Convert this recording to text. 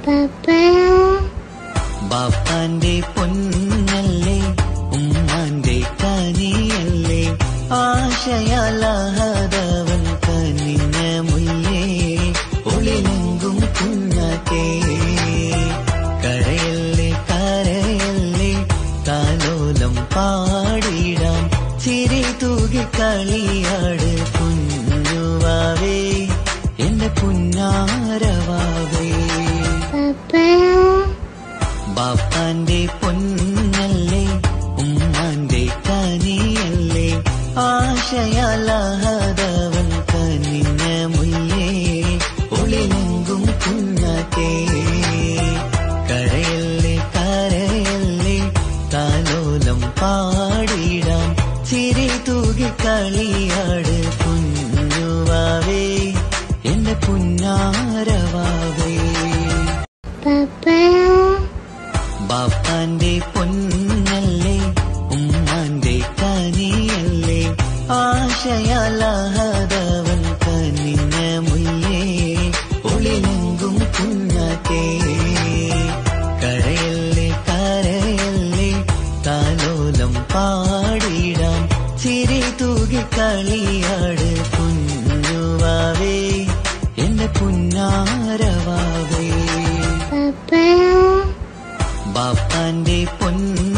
ബാപ്പാന്റെ പൊന്നല്ലേ ഉമ്മാന്റെ കനിയല്ലേ ആശയാലാഹതവൻ കനിഞ്ഞ മുല്ലേ ഒളിലെങ്കും കുഞ്ഞാറ്റേ കരയല്ലേ കരയല്ലേ താലോലം പാടിടാം ചിരി തൂകി കളിയാട് കുഞ്ഞുവാവേ എന്റെ പുന്നാരവാവേ ബാപ്പാന്റെ പൊന്നല്ലേ ഉമ്മാന്റെ കനിയല്ലേ ആശയാലാഹതവൻ കനിഞ്ഞ മുല്ലേ ഒളിലെങ്കും കുഞ്ഞാറ്റേ കരയല്ലേ കരയല്ലേ താലോലം പാടിടാം ചിരി തൂകി കളിയാട് കുഞ്ഞുവാവേ എന്റെ പുന്നാരവാവേ ബാപ്പാന്റെ പൊന്നല്ലേ ഉമ്മാന്റെ കനിയല്ലേ ആശയാലാഹതവൻ കനിഞ്ഞ മുല്ലേ ഒളിലെങ്കും കുഞ്ഞാറ്റേ കരയല്ലേ കരയല്ലേ താലോലം പാടിടാം ചിരി തൂകി കളിയാട് കുഞ്ഞുവാവേ എന്റെ പുന്നാരവാവേ ബാപ്പാന്റെ പൊന്ന